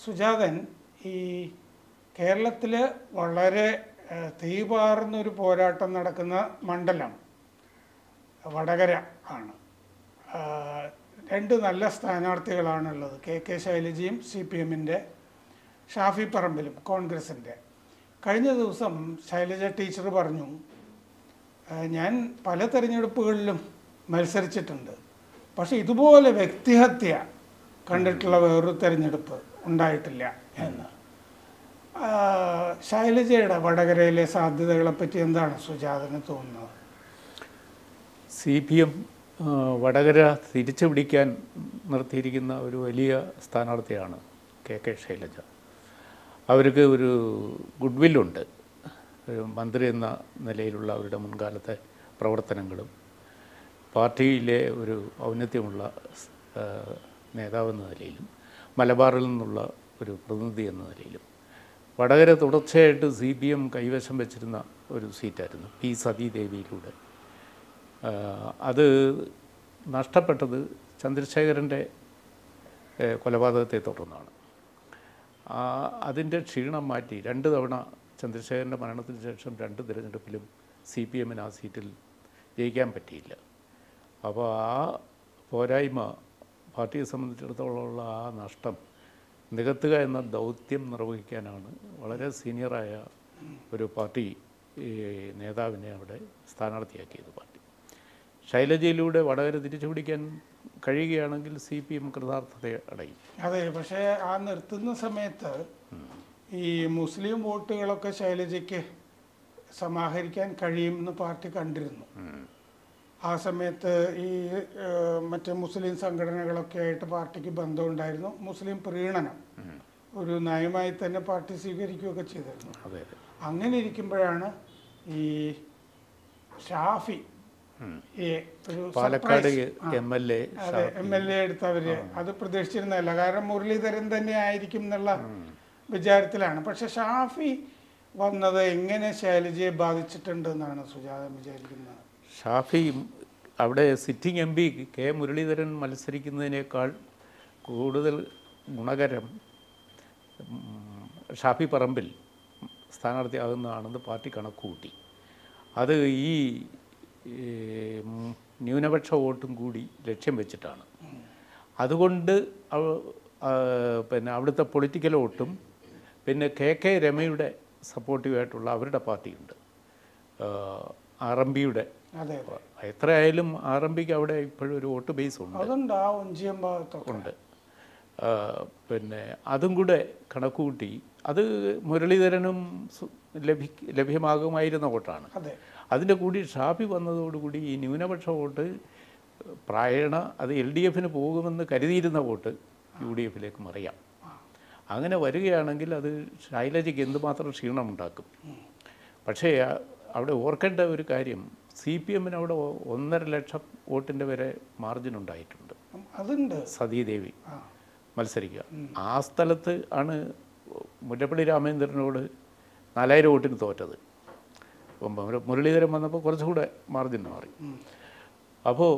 സുജാതൻ ഈ കേരളത്തിൽ വളരെ ഏഹ്, തീപാറുന്നൊരു പോരാട്ടം നടക്കുന്ന മണ്ഡലം വടകര ആണ് ആഹ്, രണ്ട് നല്ല സ്ഥാനാർത്ഥികളാണുള്ളത് കെ കെ ശൈലജയും സി പി എമ്മിൻ്റെ ഷാഫി പറമ്പിലും കോൺഗ്രസിൻ്റെ കഴിഞ്ഞ ദിവസം ശൈലജ ടീച്ചർ പറഞ്ഞു "ഏഹ് ഞാൻ പല തെരഞ്ഞെടുപ്പുകളിലും മത്സരിച്ചിട്ടുണ്ട് പക്ഷെ ഇതുപോലെ വ്യക്തിഹത്യ കണ്ടിട്ടുള്ള വേറൊരു തെരഞ്ഞെടുപ്പ് ഉണ്ടായിട്ടില്ല എന്ന് ആഹ് ശൈലജയുടെ വടകരയിലെ സാധ്യതകളെ പറ്റി എന്താണ് സുജാതന് തോന്നുന്നത് സി പി എം വടകര തിരിച്ചു പിടിക്കാൻ നിർത്തിയിരിക്കുന്ന ഒരു വലിയ സ്ഥാനാർത്ഥിയാണ് കെ കെ ശൈലജ അവർക്ക് ഒരു ഗുഡ് വില്ലുണ്ട് ഒരു മന്ത്രി എന്ന നിലയിലുള്ള അവരുടെ മുൻകാലത്തെ പ്രവർത്തനങ്ങളും പാർട്ടിയിലെ ഒരു ഔന്നത്യമുള്ള ആ, നേതാവെന്ന നിലയിലും മലബാറിൽ നിന്നുള്ള ഒരു പ്രതിനിധി എന്ന നിലയിലും വടകര തുടർച്ചയായിട്ട് സി പി എം കൈവശം വെച്ചിരുന്ന ഒരു സീറ്റായിരുന്നു പി സതീദേവിയിലൂടെ ആ, അത് നഷ്ടപ്പെട്ടത് ചന്ദ്രശേഖരൻ്റെ ഏ, കൊലപാതകത്തെ തുടർന്നാണ് ആ, അതിൻ്റെ ക്ഷീണം മാറ്റി രണ്ട് തവണ ചന്ദ്രശേഖരൻ്റെ മരണത്തിന് ശേഷം രണ്ട് തിരഞ്ഞെടുപ്പിലും സി പി എമ്മിന് ആ സീറ്റിൽ ജയിക്കാൻ പറ്റിയില്ല അപ്പോൾ ആ പോരായ്മ പാർട്ടിയെ സംബന്ധിച്ചിടത്തോളമുള്ള ആ നഷ്ടം നികത്തുക എന്ന ദൗത്യം നിർവഹിക്കാനാണ് വളരെ സീനിയറായ ഒരു പാർട്ടി ഈ, നേതാവിനെ അവിടെ സ്ഥാനാർത്ഥിയാക്കിയത് പാർട്ടി ശൈലജയിലൂടെ വടകര തിരിച്ചു പിടിക്കാൻ കഴിയുകയാണെങ്കിൽ സി പി എം കൃതാർത്ഥത അടയും അതെ പക്ഷേ ആ നിർത്തുന്ന സമയത്ത് ഈ മുസ്ലിം വോട്ടുകളൊക്കെ ശൈലജയ്ക്ക് സമാഹരിക്കാൻ കഴിയുമെന്ന് പാർട്ടി കണ്ടിരുന്നു ആ സമയത്ത് ഈ ഏഹ്, മറ്റ് മുസ്ലിം സംഘടനകളൊക്കെ ആയിട്ട് പാർട്ടിക്ക് ബന്ധമുണ്ടായിരുന്നു മുസ്ലിം പ്രീണനം ഒരു നയമായി തന്നെ പാർട്ടി സ്വീകരിക്കുകയൊക്കെ ചെയ്തിരുന്നു അതെ അതെ അങ്ങനെ ഇരിക്കുമ്പോഴാണ് ഈ ഷാഫി ഈ ഒരു പാലക്കാട് surprise, ആ, എം എൽ എ അതെ എം എൽ എ എടുത്തവര് അത് പ്രതീക്ഷിച്ചിരുന്നതല്ല കാരണം മുരളീധരൻ തന്നെ ആയിരിക്കും എന്നുള്ള വിചാരത്തിലാണ് പക്ഷെ ഷാഫി വന്നത് എങ്ങനെ ശൈലജയെ ബാധിച്ചിട്ടുണ്ട് എന്നാണ് സുജാത വിചാരിക്കുന്നത് ഷാഫി അവിടെ sitting M P K Muraleedharan മത്സരിക്കുന്നതിനേക്കാൾ കൂടുതൽ ഗുണകരം ഉം, ഷാഫി പറമ്പിൽ സ്ഥാനാർത്ഥിയാകുന്നതാണെന്ന് പാർട്ടി കണക്കുകൂട്ടി അത് ഈ ഈ, ഉം, ന്യൂനപക്ഷ വോട്ടും കൂടി ലക്ഷ്യം വെച്ചിട്ടാണ് അതുകൊണ്ട് അവ- ആ, പിന്നെ അവിടുത്തെ പൊളിറ്റിക്കൽ വോട്ടും പിന്നെ കെ കെ രമയുടെ സപ്പോർട്ടീവായിട്ടുള്ള അവരുടെ പാർട്ടിയുണ്ട് ആർ എം പിയുടെ അതെ എത്രയായാലും ആർ എം പിക്ക് അവിടെ ഇപ്പോഴും ഒരു വോട്ട് ബേസ് ഉണ്ട് അതുണ്ട് ആ ഒഞ്ചിയം ഭാഗത്തൊക്കെ ഉണ്ട് ആ, പിന്നെ അതും കൂടെ കണക്കുകൂട്ടി അത് മുരളീധരനും സു- ലഭി ലഭ്യമാകുമായിരുന്ന വോട്ടാണ് അതെ അതിൻ്റെ കൂടി ഷാഫി വന്നതോടുകൂടി ഈ ന്യൂനപക്ഷ വോട്ട് പ്രായണ അത് എൽ ഡി എഫിന് പോകുമെന്ന് കരുതിയിരുന്ന വോട്ട് യു ഡി എഫിലേക്ക് മറിയാം അങ്ങനെ വരികയാണെങ്കിൽ അത് ശൈലജയ്ക്ക് എന്തുമാത്രം ക്ഷീണമുണ്ടാക്കും പക്ഷേ ആ- അവിടെ ഓർക്കേണ്ട ഒരു കാര്യം സി പി എമ്മിന് അവിടെ ഒ- ഒന്നര ലക്ഷം വോട്ടിൻ്റെ വരെ മാർജിൻ ഉണ്ടായിട്ടുണ്ട് അതുണ്ട് സതീദേവി ആ മത്സരിക്കുക ആ സ്ഥലത്ത് ആണ് മുല്ലപ്പള്ളി രാമചന്ദ്രനോട് നാലായിരം വോട്ടിന് തോറ്റത് അപ്പം മുര- മുരളീധരൻ വന്നപ്പോൾ കുറച്ചുകൂടെ മാർജിൻ മാറി അപ്പോൾ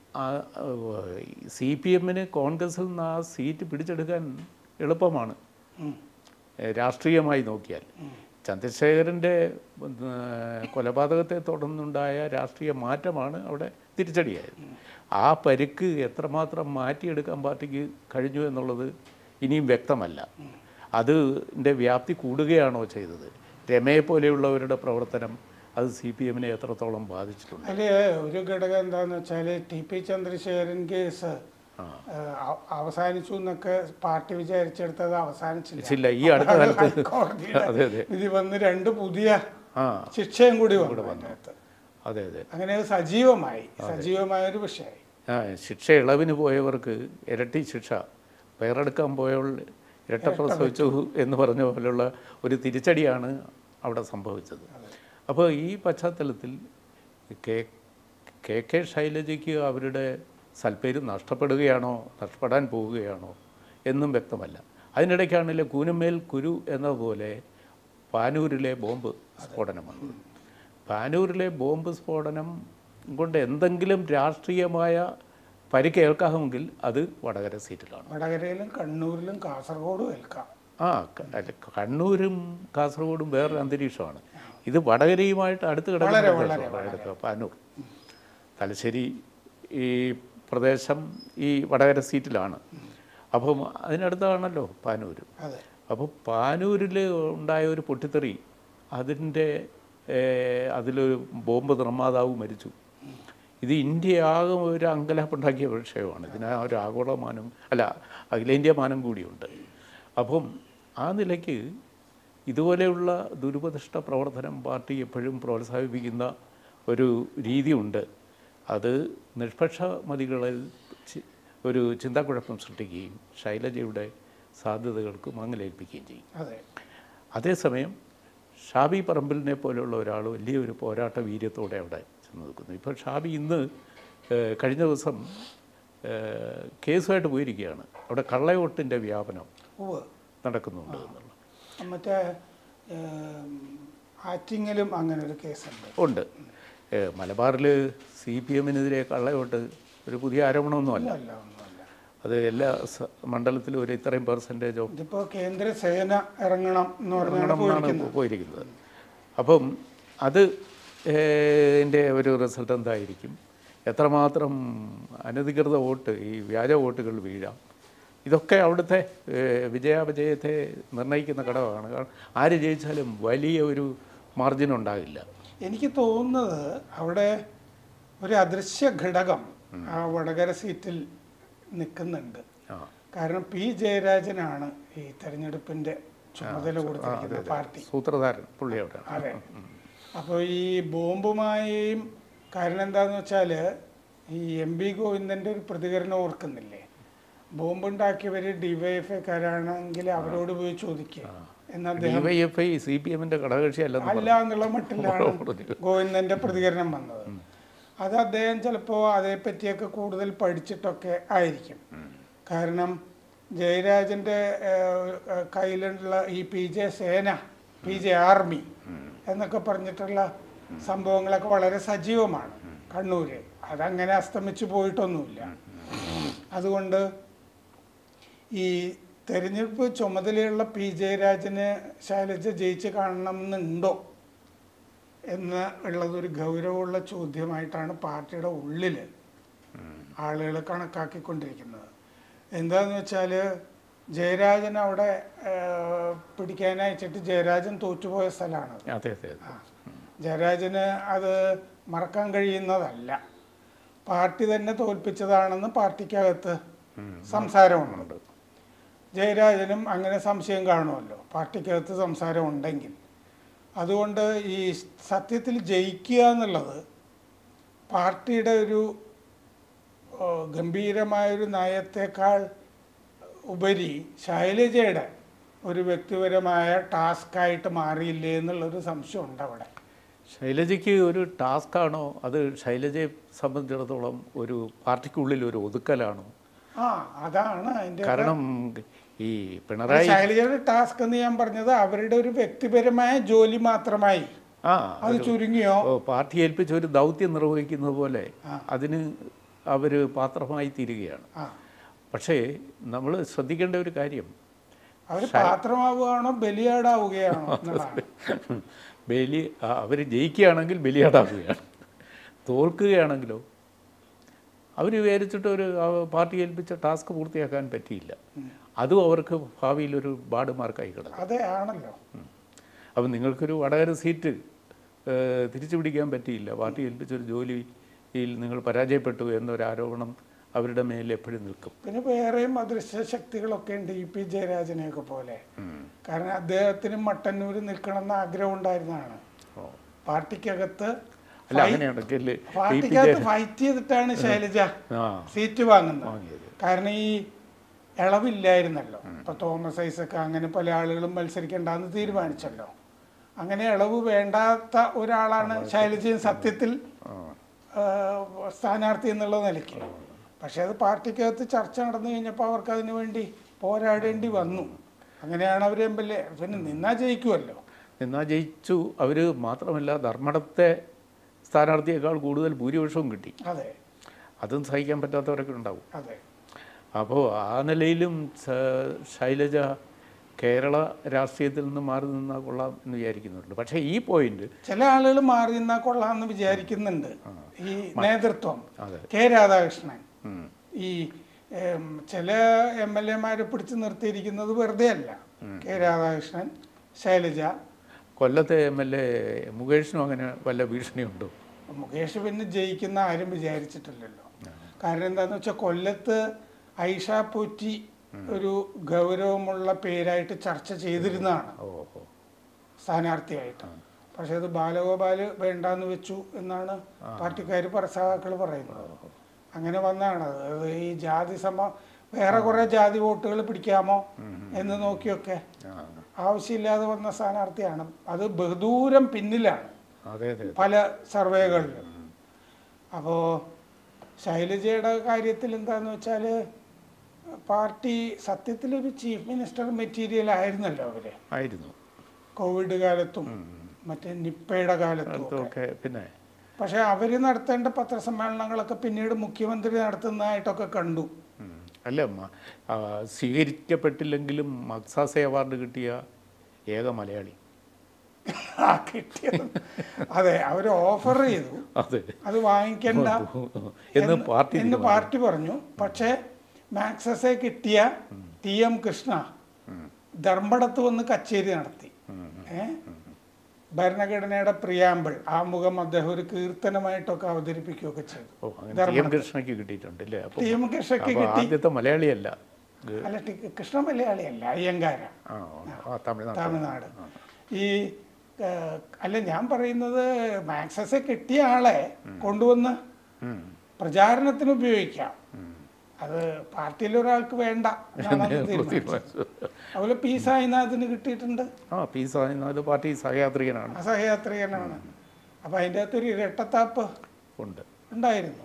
സി പി എമ്മിന് കോൺഗ്രസിൽ നിന്ന് ആ സീറ്റ് പിടിച്ചെടുക്കാൻ എളുപ്പമാണ് ഉം. ഏഹ് രാഷ്ട്രീയമായി നോക്കിയാൽ ചന്ദ്രശേഖരൻ്റെ കൊലപാതകത്തെ തുടർന്നുണ്ടായ രാഷ്ട്രീയ മാറ്റമാണ് അവിടെ തിരിച്ചടിയായത് ആ പരിക്ക് എത്രമാത്രം മാറ്റിയെടുക്കാൻ പാർട്ടിക്ക് കഴിഞ്ഞു എന്നുള്ളത് ഇനിയും വ്യക്തമല്ല അതിൻ്റെ വ്യാപ്തി കൂടുകയാണോ ചെയ്തത് രമയെ പോലെയുള്ളവരുടെ പ്രവർത്തനം അത് സി പി എമ്മിനെ എത്രത്തോളം ബാധിച്ചിട്ടുണ്ട് അതില് ഒരു ഘടകം എന്താന്ന് വെച്ചാല് ടി പി ചന്ദ്രശേഖരൻ കേസ് ആ. ഏഹ്, അവ- അവസാനിച്ചു എന്നൊക്കെ പാർട്ടി വിചാരിച്ചെടുത്തത് അവസാനിച്ചില്ല ഇല്ല ഈ അടുത്ത അതാണ് കാലത്ത് ഹൈക്കോടതിയുടെ അതെ അതെ വിധി വന്ന് രണ്ട് പുതിയ ആ ശിക്ഷയും കൂടി വന്നു അതിനകത്ത്. അതെ അതെ അങ്ങനെ അത് സജീവമായി സജീവമായ ഒരു വിഷയമായി ആ ശിക്ഷ ഇളവിന് പോയവർക്ക് ഇരട്ടി ശിക്ഷ പേരെടുക്കാൻ പോയവൾ ഇരട്ട പ്രസവിച്ചു എന്ന് പറഞ്ഞ പോലുള്ള ഒരു തിരിച്ചടിയാണ് അവിടെ സംഭവിച്ചത് അപ്പോൾ ഈ പശ്ചാത്തലത്തിൽ കെ കെ കെ ശൈലജയ്ക്ക് അവരുടെ സൽപ്പേര് നഷ്ടപ്പെടുകയാണോ നഷ്ടപ്പെടാൻ പോവുകയാണോ എന്നും വ്യക്തമല്ല അതിനിടയ്ക്കാണല്ലേ കൂനുമേൽ കുരു എന്നതുപോലെ പാനൂരിലെ ബോംബ് സ്ഫോടനം വന്നത് പാനൂരിലെ ബോംബ് സ്ഫോടനം കൊണ്ട് എന്തെങ്കിലും രാഷ്ട്രീയമായ പരിക്കേൽക്കാമെങ്കിൽ അത് വടകര സീറ്റിലാണ് വടകരയിലും കണ്ണൂരിലും കാസർഗോഡും ഏൽക്കാം ആ ക- അല്ല, കണ്ണൂരും കാസർഗോഡും വേറൊരു അന്തരീക്ഷമാണ് ഇത് വടകരയുമായിട്ട് അടുത്ത് കിടക്കുന്ന വളരെ, പ്രദേശമാണ്. വളരെ, അടുത്ത് പാനൂർ തലശ്ശേരി ഈ പ്രദേശം ഈ വടകര സീറ്റിലാണ് അപ്പം അതിനടുത്താണല്ലോ പാനൂർ അതെ അപ്പോൾ പാനൂരിൽ ഉണ്ടായ ഒരു പൊട്ടിത്തെറി അതിൻ്റെ അതിലൊരു ബോംബ് നിർമ്മാതാവ് മരിച്ചു ഇത് ഇന്ത്യ ആകെ ഒരു അങ്കലാപ്പുണ്ടാക്കിയ വിഷയമാണ് ഇതിന് ഒരു ആഗോളമാനം അല്ല അഖിലേന്ത്യാ മാനം കൂടിയുണ്ട് അപ്പം ആ നിലയ്ക്ക് ഇതുപോലെയുള്ള ദുരുപദിഷ്ട പ്രവർത്തനം പാർട്ടി എപ്പോഴും പ്രോത്സാഹിപ്പിക്കുന്ന ഒരു രീതിയുണ്ട് അത് നിഷ്പക്ഷ മതികളിൽ ചി- ഒരു ചിന്താക്കുഴപ്പം സൃഷ്ടിക്കുകയും ശൈലജയുടെ സാധ്യതകൾക്ക് മങ്ങലേൽപ്പിക്കുകയും ചെയ്യും അതെ അതേസമയം ഷാബി പറമ്പിലിനെ പോലെയുള്ള ഒരാൾ വലിയൊരു പോരാട്ട വീര്യത്തോടെ അവിടെ ചെന്ന് നിൽക്കുന്നു ഇപ്പോൾ ഷാബി ഇന്ന് ഏഹ്, കഴിഞ്ഞ ദിവസം ഏഹ്, കേസുമായിട്ട് പോയിരിക്കുകയാണ് അവിടെ കള്ളവോട്ടിൻ്റെ വ്യാപനം ഉവ്വ് നടക്കുന്നുണ്ട് എന്നുള്ള മറ്റേ ഏം, ആറ്റിങ്ങലും അങ്ങനെ ഒരു കേസുണ്ട് ഉണ്ട് ഏഹ്, മലബാറിൽ സി പി എമ്മിനെതിരെ കള്ളവോട്ട് ഒരു പുതിയ ആരോപണമൊന്നുമല്ല അല്ല ഒന്നുമല്ല അത് എല്ലാ സ- മണ്ഡലത്തിലും ഒരു ഇത്രയും പെർസെൻറ്റേജോ ഇതിപ്പോ കേന്ദ്ര സേന ഇറങ്ങണം എന്ന് പറഞ്ഞാണ് ഇറങ്ങണമെന്നാണ് പോയിരിക്കുന്നത് പോയിരിക്കുന്നത് അപ്പം അത് എൻ്റെ ഒരു റിസൾട്ട് എന്തായിരിക്കും എത്രമാത്രം അനധികൃത വോട്ട് ഈ വ്യാജ വോട്ടുകൾ വീഴാം ഇതൊക്കെ അവിടുത്തെ ഏഹ്, വിജയാപജയത്തെ നിർണ്ണയിക്കുന്ന ഘടകമാണ് കാരണം ആര് ജയിച്ചാലും വലിയ ഒരു മാർജിൻ ഉണ്ടാകില്ല എനിക്ക് തോന്നുന്നത് അവിടെ ഒരു അദൃശ്യ ഘടകം ആ വടകര സീറ്റിൽ നിൽക്കുന്നുണ്ട് ആ കാരണം പി ജയരാജനാണ് ഈ തെരഞ്ഞെടുപ്പിന്റെ ചുമതല കൊടുത്തിരിക്കുന്ന പാർട്ടി സൂത്രധാരൻ പുള്ളി അവിടെയാണ് അതെ അപ്പോൾ ഈ ബോംബുമായും കാരണം എന്താന്ന് വെച്ചാൽ ഈ എം പി ഗോവിന്ദൻ്റെ ഒരു പ്രതികരണം ഓർക്കുന്നില്ലേ ബോംബുണ്ടാക്കിയവർ ഡിവൈഎഫ്ഐക്കാരാണെങ്കിൽ അവരോട് പോയി ചോദിക്കുക എന്നാൽ അദ്ദേഹം ഡിവൈഎഫ്ഐ സി പി എമ്മിൻ്റെ ഘടകകക്ഷി അല്ലെന്ന് അല്ല എന്നുള്ള മട്ടിലാണ് ഗോവിന്ദന്റെ പ്രതികരണം വന്നത് അത് അദ്ദേഹം ചിലപ്പോൾ അതേപ്പറ്റിയൊക്കെ കൂടുതൽ പഠിച്ചിട്ടൊക്കെ ആയിരിക്കും കാരണം ജയരാജന്റെ ഏഹ്, ഏഹ്, കയ്യിലുള്ള ഈ P J Sena P J army എന്നൊക്കെ പറഞ്ഞിട്ടുള്ള സംഭവങ്ങളൊക്കെ വളരെ സജീവമാണ് കണ്ണൂര് അതങ്ങനെ അസ്തമിച്ചു പോയിട്ടൊന്നുമില്ല അതുകൊണ്ട് ഈ തെരഞ്ഞെടുപ്പ് ചുമതലയുള്ള പി ജയരാജന് ശൈലജ ജയിച്ച് കാണണമെന്നുണ്ടോ എന്ന് ഉള്ളതൊരു ഗൗരവമുള്ള ചോദ്യമായിട്ടാണ് പാർട്ടിയുടെ ഉള്ളിൽ ആളുകൾ കണക്കാക്കിക്കൊണ്ടിരിക്കുന്നത് എന്താന്ന് വെച്ചാൽ ജയരാജൻ അവിടെ ഏഹ്, പിടിക്കാനയച്ചിട്ട് ജയരാജൻ തോറ്റുപോയ സ്ഥലമാണ് അതെ അതെ അതെ ജയരാജന് അത് മറക്കാൻ കഴിയുന്നതല്ല പാർട്ടി തന്നെ തോൽപ്പിച്ചതാണെന്ന് പാർട്ടിക്കകത്ത് സംസാരമുണ്ട് ജയരാജനും അങ്ങനെ സംശയം കാണുമല്ലോ പാർട്ടിക്കകത്ത് സംസാരം ഉണ്ടെങ്കിൽ അതുകൊണ്ട് ഈ സത്യത്തിൽ ജയിക്കുക എന്നുള്ളത് പാർട്ടിയുടെ ഒരു ആ, ഗംഭീരമായൊരു നയത്തേക്കാൾ ഉപരി ശൈലജയുടെ ഒരു വ്യക്തിപരമായ ടാസ്ക്കായിട്ട് മാറിയില്ലേ എന്നുള്ളൊരു സംശയം ഉണ്ട് അവിടെ ശൈലജയ്ക്ക് ഒരു ടാസ്ക്കാണോ അത് ശൈലജയെ സംബന്ധിച്ചിടത്തോളം ഒരു പാർട്ടിക്കുള്ളിൽ ഒരു ഒതുക്കലാണോ ആ അതാണ് അതിൻ്റെ കാരണം ഈ പിണറായി ശൈലജയുടെ ടാസ്ക് എന്ന് ഞാൻ പറഞ്ഞത് അവരുടെ ഒരു വ്യക്തിപരമായ ജോലി മാത്രമായി ആ അത് ചുരുങ്ങിയോ ഓ, പാർട്ടി ഏൽപ്പിച്ച ഒരു ദൗത്യം നിർവഹിക്കുന്നത് പോലെ അതിന് അവർ പാത്രമായി തീരുകയാണ് ആ പക്ഷേ നമ്മൾ ശ്രദ്ധിക്കേണ്ട ഒരു കാര്യം അവർ പാത്രമാവുകയാണോ ബലിയാടാവുകയാണോ എന്നുള്ളതാണ് ബലി അവർ ജയിക്കുകയാണെങ്കിൽ ബലിയാടാക്കുകയാണ് തോൽക്കുകയാണെങ്കിലോ അവർ വിചാരിച്ചിട്ട് ഒരു ആ, പാർട്ടി ഏൽപ്പിച്ച ടാസ്ക് പൂർത്തിയാക്കാൻ പറ്റിയില്ല അതും അവർക്ക് ഭാവിയിൽ ഒരു ബാഡ് മാർക്കായി കിടക്കും അതെ ആണല്ലോ അപ്പം നിങ്ങൾക്കൊരു വടകര സീറ്റ് ഏഹ്, തിരിച്ചു പിടിക്കാൻ പറ്റിയില്ല പാർട്ടി ഏൽപ്പിച്ചൊരു ജോലിയിൽ നിങ്ങൾ പരാജയപ്പെട്ടു എന്നൊരു ആരോപണം അവരുടെ മേൽ എപ്പോഴും നിൽക്കും പിന്നെ വേറെയും അദൃശ്യ ശക്തികളൊക്കെ ഉണ്ട് ഇ പി ജയരാജനെയൊക്കെ പോലെ കാരണം അദ്ദേഹത്തിന് മട്ടന്നൂര് നിൽക്കണം എന്ന് ആഗ്രഹം ഉണ്ടായിരുന്നതാണ് ഓ. പാർട്ടിക്കകത്ത് അല്ല അങ്ങനെയാണെങ്കിൽ ഈ പി പാർട്ടിക്കകത്ത് ഫൈറ്റ് ചെയ്തിട്ടാണ് ശൈലജ ആ സീറ്റ് വാങ്ങുന്നത് വാങ്ങിയത് കാരണം ഈ ഇളവില്ലായിരുന്നല്ലോ ഇപ്പൊ തോമസ് ഐസക്ക് അങ്ങനെ പല ആളുകളും മത്സരിക്കേണ്ടെന്ന് തീരുമാനിച്ചല്ലോ അങ്ങനെ ഇളവ് വേണ്ടാത്ത ഒരാളാണ് ശൈലജയും സത്യത്തിൽ ആ. ആ, സ്ഥാനാർത്ഥി എന്നുള്ള നിലയ്ക്ക് പക്ഷെ അത് പാർട്ടിക്കകത്ത് ചർച്ച നടന്നു കഴിഞ്ഞപ്പോൾ അവർക്ക് അതിനു വേണ്ടി പോരാടേണ്ടി വന്നു അങ്ങനെയാണ് അവർ എം എൽ എ പിന്നെ നിന്നാ ജയിക്കുമല്ലോ എന്നാൽ ജയിച്ചു അവർ മാത്രമല്ല ധർമ്മടത്തെ സ്ഥാനാർത്ഥിയേക്കാൾ കൂടുതൽ ഭൂരിപക്ഷവും കിട്ടി അതെ അതും സഹിക്കാൻ പറ്റാത്തവരൊക്കെ ഉണ്ടാവും അതെ അപ്പോൾ ആ നിലയിലും സ- ശൈലജ കേരള രാഷ്ട്രീയത്തിൽ നിന്ന് മാറി നിന്നാൽ കൊള്ളാം എന്ന് വിചാരിക്കുന്നുണ്ട് പക്ഷേ ഈ പോയിന്റ് ചില ആളുകൾ മാറി നിന്നാൽ കൊള്ളാമെന്ന് വിചാരിക്കുന്നുണ്ട് ഈ നേതൃത്വം അതെ. കെ രാധാകൃഷ്ണൻ ഉം, ഈ ഏം, ചില എം എൽ എമാരെ പിടിച്ചു നിർത്തിയിരിക്കുന്നത് വെറുതെ അല്ല കെ രാധാകൃഷ്ണൻ ശൈലജ കൊല്ലത്തെ എം എൽ എ മുകേഷിനും അങ്ങനെ വല്ല ഭീഷണിയുണ്ടോ മുകേഷ് പിന്നെ ജയിക്കുന്ന ആരും വിചാരിച്ചിട്ടില്ലല്ലോ കാരണം എന്താന്ന് വെച്ചാൽ കൊല്ലത്ത് ഐഷ പോറ്റി ഒരു ഗൗരവമുള്ള പേരായിട്ട് ചർച്ച ചെയ്തിരുന്നതാണ് ഓ ഓ സ്ഥാനാർത്ഥിയായിട്ട് പക്ഷെ അത് ബാലഗോപാല് വേണ്ടാന്ന് വെച്ചു എന്നാണ് പാർട്ടിക്കാർ സഹാക്കൾ പറയുന്നത് അങ്ങനെ വന്നതാണ് അത് അത് ഈ ജാതി സമ വേറെ കുറെ ജാതി വോട്ടുകൾ പിടിക്കാമോ എന്ന് നോക്കിയൊക്കെ ആ ആവശ്യമില്ലാതെ വന്ന സ്ഥാനാർത്ഥിയാണ് അത് ബഹുദൂരം പിന്നിലാണ് അതെ അതെ പല സർവേകളിലും അപ്പോൾ ശൈലജയുടെ കാര്യത്തിൽ എന്താന്ന് വെച്ചാൽ പാർട്ടി സത്യത്തിലൊരു ചീഫ് മിനിസ്റ്റർ മെറ്റീരിയൽ ആയിരുന്നല്ലോ അവര് ആയിരുന്നു കോവിഡ് കാലത്തും മറ്റേ നിപ്പയുടെ കാലത്തും ഒക്കെ. ഒക്കെ പിന്നെ പക്ഷെ അവര് നടത്തേണ്ട പത്രസമ്മേളനങ്ങളൊക്കെ പിന്നീട് മുഖ്യമന്ത്രി നടത്തുന്നതായിട്ടൊക്കെ കണ്ടു ഉം. അല്ല മ- ആ, സ്വീകരിക്കപ്പെട്ടില്ലെങ്കിലും മക്സാസെ അവാർഡ് കിട്ടിയ ഏക മലയാളി ആ കിട്ടിയത് അതെ അവര് ഓഫർ ചെയ്തു അതെ അത് വാങ്ങിക്കണ്ട എന്ന് പാർട്ടി എന്ന് പാർട്ടി പറഞ്ഞു പക്ഷേ മാക്സസെ കിട്ടിയ ടി എം കൃഷ്ണ ധർമ്മടത്ത് വന്ന് കച്ചേരി നടത്തി ഏ ഭരണഘടനയുടെ പ്രിയാമ്പിൾ ആമുഖം അദ്ദേഹം ഒരു കീർത്തനമായിട്ടൊക്കെ അവതരിപ്പിക്കുകയൊക്കെ ചെയ്തു ഓ അങ്ങനെ ടി എം കൃഷ്ണയ്ക്ക് കിട്ടിയിട്ടുണ്ട് അല്ലേ അപ്പോൾ ടി എം കൃഷ്ണയ്ക്ക് അപ്പോൾ കിട്ടി ആദ്യത്തെ മലയാളിയല്ല ഇത് അല്ല ടി- കൃഷ്ണ മലയാളിയല്ല അയ്യങ്കാര ആ ആ തമിഴ്നാട് തമിഴ്നാട് ഈ ഏ, അല്ല ഞാൻ പറയുന്നത് മാക്സസെ കിട്ടിയ ആളെ കൊണ്ടുവന്ന് ഉം. പ്രചാരണത്തിന് ഉപയോഗിക്കാം അത് പാർട്ടിയിൽ ഒരാൾക്ക് വേണ്ട എന്നാണ് അന്ന് തീരുമാനിച്ചത്. അതുപോലെ പി സായിനാഥിന് കിട്ടിയിട്ടുണ്ട് ആ പി സായിനാഥ് പാർട്ടി സഹയാത്രികനാണ് അസഹയാത്രികനാണ് അപ്പൊ അതിൻ്റെ അകത്തൊരു ഇരട്ടത്താപ്പ് ഉണ്ട് ഉണ്ടായിരുന്നു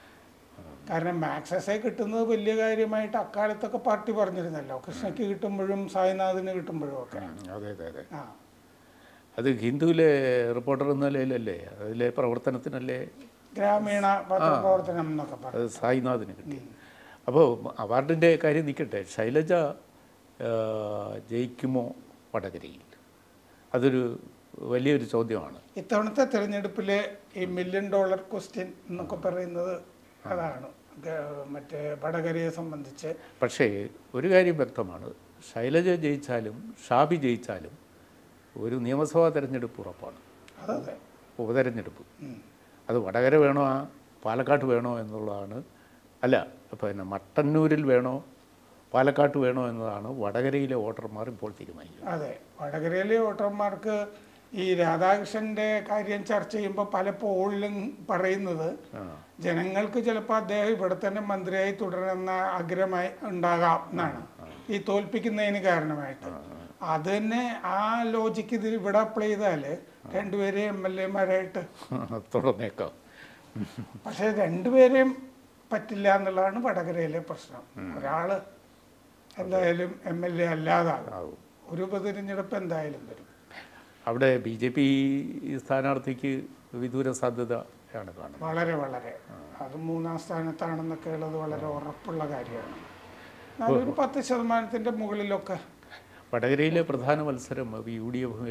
കാരണം മാക്സസെ കിട്ടുന്നത് വലിയ കാര്യമായിട്ട് അക്കാലത്തൊക്കെ പാർട്ടി പറഞ്ഞിരുന്നല്ലോ കൃഷ്ണയ്ക്ക് കിട്ടുമ്പോഴും സായിനാഥിന് കിട്ടുമ്പോഴും ഒക്കെ ഉം, അതെ അതെ അതെ ആ അത് ഹിന്ദുവിലെ റിപ്പോർട്ടർ എന്ന നിലയിലല്ലേ അതിലെ പ്രവർത്തനത്തിനല്ലേ ഗ്രാമീണ പത്രപ്രവർത്തനം എന്നൊക്കെ പറഞ്ഞു അത് സായിനാഥിന് കിട്ടി അപ്പോൾ അവാർഡിൻ്റെ കാര്യം നിൽക്കട്ടെ ശൈലജ ആ, ജയിക്കുമോ വടകരയിൽ അതൊരു വലിയൊരു ചോദ്യമാണ് ഇത്തവണത്തെ തെരഞ്ഞെടുപ്പിലെ ഈ മില്യൺ ഡോളർ ക്വസ്റ്റ്യൻ എന്നൊക്കെ പറയുന്നത് അതാണ് ഗ- മറ്റേ വടകരയെ സംബന്ധിച്ച് പക്ഷേ ഒരു കാര്യം വ്യക്തമാണ് ശൈലജ ജയിച്ചാലും ഷാബി ജയിച്ചാലും ഒരു നിയമസഭാ തെരഞ്ഞെടുപ്പ് ഉറപ്പാണ് അതതെ ഉപതെരഞ്ഞെടുപ്പ് ഉം. അത് വടകര വേണോ ആ പാലക്കാട്ട് വേണോ എന്നുള്ളതാണ് അല്ല പിന്നെ മട്ടന്നൂരിൽ വേണോ പാലക്കാട്ട് വേണോ എന്നതാണ് വടകരയിലെ വോട്ടർമാർ ഇപ്പോൾ തീരുമാനിക്കുന്നത് അതെ വടകരയിലെ വോട്ടർമാർക്ക് ഈ രാധാകൃഷ്ണന്റെ കാര്യം ചർച്ച ചെയ്യുമ്പോൾ പല പോളിലും പറയുന്നത് ആ ജനങ്ങൾക്ക് ചിലപ്പോൾ അദ്ദേഹം ഇവിടെ തന്നെ മന്ത്രിയായി തുടരുന്ന ആഗ്രഹമായി ഉണ്ടാകാം എന്നാണ് ഈ തോൽപ്പിക്കുന്നതിന് കാരണമായിട്ട് അത് തന്നെ ആ ലോജിക്ക് ഇതിൽ ഇവിടെ അപ്ലൈ ചെയ്താൽ രണ്ടുപേരെ എം എൽ എമാരായിട്ട് തുടർന്നേക്കാം പക്ഷെ രണ്ടുപേരെയും പറ്റില്ല എന്നുള്ളതാണ് വടകരയിലെ പ്രശ്നം ഒരാള് എന്തായാലും എം എൽ എ അല്ലാതാകും ആവും ഒരു ഉപതിരഞ്ഞെടുപ്പ് എന്തായാലും വരും അവിടെ ബി ജെ പി സ്ഥാനാർത്ഥിക്ക് വിദൂര സാധ്യതയാണ് കാണുന്നത് വളരെ വളരെ അത് മൂന്നാം സ്ഥാനത്താണെന്നൊക്കെ ഉള്ളത് വളരെ ഉറപ്പുള്ള കാര്യമാണ് എന്നാലും ഒരു പത്ത് ശതമാനത്തിന്റെ മുകളിലൊക്കെ വടകരയിലെ പ്രധാന മത്സരം യു ഡി എഫും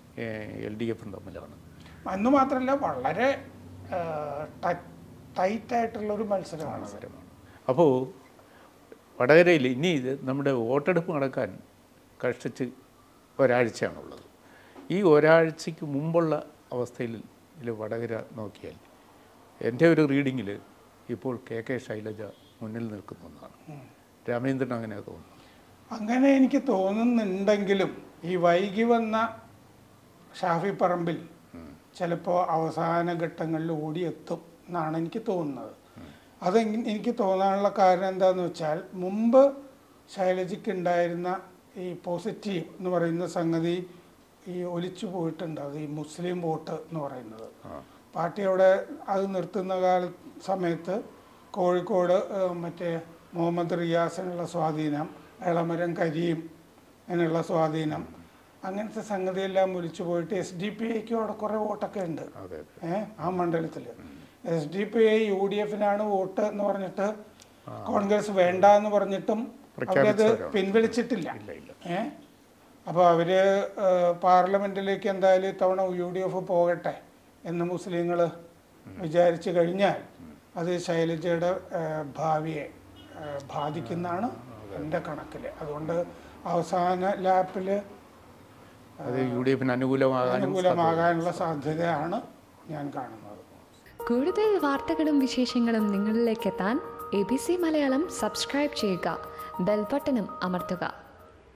എൽ ഡി എഫും തമ്മിലാണ് അന്ന് മാത്രമല്ല വളരെ ടൈറ്റ് ആയിട്ടുള്ള ഒരു മത്സരമാണ് മത്സരമാണ് അപ്പോൾ വടകരയിൽ ഇനി ഇത് നമ്മുടെ വോട്ടെടുപ്പ് നടക്കാൻ കഷ്ടിച്ച് ഒരാഴ്ചയാണുള്ളത് ഈ ഒരാഴ്ചയ്ക്ക് മുമ്പുള്ള അവസ്ഥയിൽ ഇതിൽ വടകര നോക്കിയാൽ എൻ്റെ ഒരു റീഡിങ്ങിൽ ഇപ്പോൾ കെ കെ ശൈലജ മുന്നിൽ നിൽക്കുന്നതാണ് രാമേന്ദ്രൻ അങ്ങനെ തോന്നുന്നു അങ്ങനെ എനിക്ക് തോന്നുന്നുണ്ടെങ്കിലും ഈ വൈകി വന്ന ഷാഫി പറമ്പിൽ ചിലപ്പോൾ അവസാന ഘട്ടങ്ങളിൽ ഓടിയെത്തും എന്നാണ് എനിക്ക് തോന്നുന്നത് അത് എങ്ങ- എനിക്ക് തോന്നാനുള്ള കാരണം എന്താണെന്ന് വെച്ചാൽ മുമ്പ് ശൈലജയ്ക്ക് ഉണ്ടായിരുന്ന ഈ പോസിറ്റീവ് എന്ന് പറയുന്ന സംഗതി ഈ ഒലിച്ചു പോയിട്ടുണ്ട് അത് ഈ മുസ്ലിം വോട്ട് എന്ന് പറയുന്നത് പാർട്ടി അവിടെ അത് നിർത്തുന്ന കാല സമയത്ത് കോഴിക്കോട് ഏഹ്, മറ്റേ മുഹമ്മദ് റിയാസിനുള്ള സ്വാധീനം എളമരം കരീം അതിനുള്ള സ്വാധീനം അങ്ങനത്തെ സംഗതിയെല്ലാം ഒലിച്ചു പോയിട്ട് എസ് ഡി പി ഐക്കും അവിടെ കുറേ വോട്ടൊക്കെ ഉണ്ട് അതെ ഏഹ് ആ മണ്ഡലത്തിൽ S D P I U D എഫിനാണ് വോട്ട് എന്ന് പറഞ്ഞിട്ട് കോൺഗ്രസ് വേണ്ട എന്ന് പറഞ്ഞിട്ടും അവരത് പ്രഖ്യാപിച്ചവരാണ്. പിൻവലിച്ചിട്ടില്ല ഇല്ല ഇല്ല ഏഹ് അപ്പോൾ അവർ പാർലമെൻറ്റിലേക്ക് എന്തായാലും ഇത്തവണ യു ഡി എഫ് പോകട്ടെ എന്ന് മുസ്ലിങ്ങൾ വിചാരിച്ചു കഴിഞ്ഞാൽ അത് ശൈലജയുടെ ആ, ഭാവിയെ ആ, ബാധിക്കുന്നതാണ് എൻ്റെ കണക്കിൽ അതുകൊണ്ട് അവസാന ലാപ്പിൽ അത് യു ഡി എഫിന് അനുകൂലമാകാനും അനുകൂലമാകാനുള്ള സാധ്യതയാണ് ഞാൻ കാണുന്നത് കൂടുതൽ വാർത്തകളും വിശേഷങ്ങളും നിങ്ങളിലേക്ക് എത്താൻ A B C Malayalam subscribe ചെയ്യുക ബെൽബട്ടനും അമർത്തുക